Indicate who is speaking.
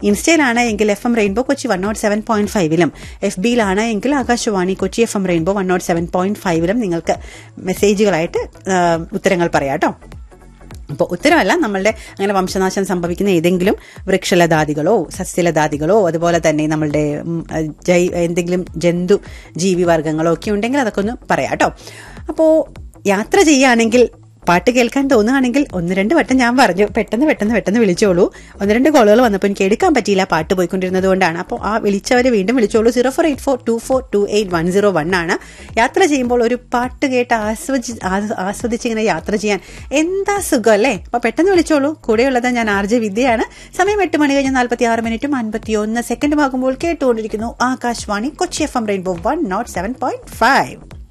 Speaker 1: ഇൻസ്റ്റയിലാണ് എങ്കിൽ F M rainbow Kochi one naught seven point ഫൈവിലും F ബിയിലാണ് എങ്കിൽ Akashvani Kochi F M rainbow one naught seven point ഫൈവിലും നിങ്ങൾക്ക് മെസ്സേജുകളായിട്ട് ആ, ഉത്തരങ്ങൾ പറയാം കേട്ടോ അപ്പോൾ ഉത്തരമല്ല നമ്മളുടെ അങ്ങനെ വംശനാശം സംഭവിക്കുന്ന ഏതെങ്കിലും വൃക്ഷലതാദികളോ സസ്യലതാദികളോ അതുപോലെ തന്നെ നമ്മളുടെ ഉം, അഹ്, ജൈ എന്തെങ്കിലും ജന്തു ജീവിവർഗങ്ങളോ ഒക്കെ ഉണ്ടെങ്കിൽ അതൊക്കെ ഒന്ന് പറയാം കേട്ടോ അപ്പോൾ യാത്ര ചെയ്യുകയാണെങ്കിൽ പാട്ട് കേൾക്കാൻ തോന്നുകയാണെങ്കിൽ ഒന്ന് രണ്ട് വട്ടം ഞാൻ പറഞ്ഞു പെട്ടെന്ന് പെട്ടെന്ന് പെട്ടെന്ന് വിളിച്ചോളൂ ഒന്ന് രണ്ട് കോളുകൾ വന്നപ്പോൾ എനിക്ക് എടുക്കാൻ പറ്റിയില്ല പാട്ട് പോയിക്കൊണ്ടിരുന്നത് കൊണ്ടാണ് അപ്പോൾ ആ വിളിച്ചവരെ വീണ്ടും വിളിച്ചോളൂ zero four eight four two four two eight one zero one ആണ് യാത്ര ചെയ്യുമ്പോൾ ഒരു പാട്ട് കേട്ട് ആസ്വദി ആ- ആസ്വദിച്ചിങ്ങനെ യാത്ര ചെയ്യാൻ എന്താ സുഖം അല്ലേ അപ്പോൾ പെട്ടെന്ന് വിളിച്ചോളൂ കൂടെയുള്ളത് ഞാൻ ആർ ജെ വിദ്യയാണ് സമയം എട്ട് മണി കഴിഞ്ഞ് നാൽപ്പത്തി ആറ് മിനിറ്റും അൻപത്തി ഒന്ന് സെക്കൻഡും ആകുമ്പോൾ കേട്ടുകൊണ്ടിരിക്കുന്നു Akashvani Kochi F M rainbow one naught seven point five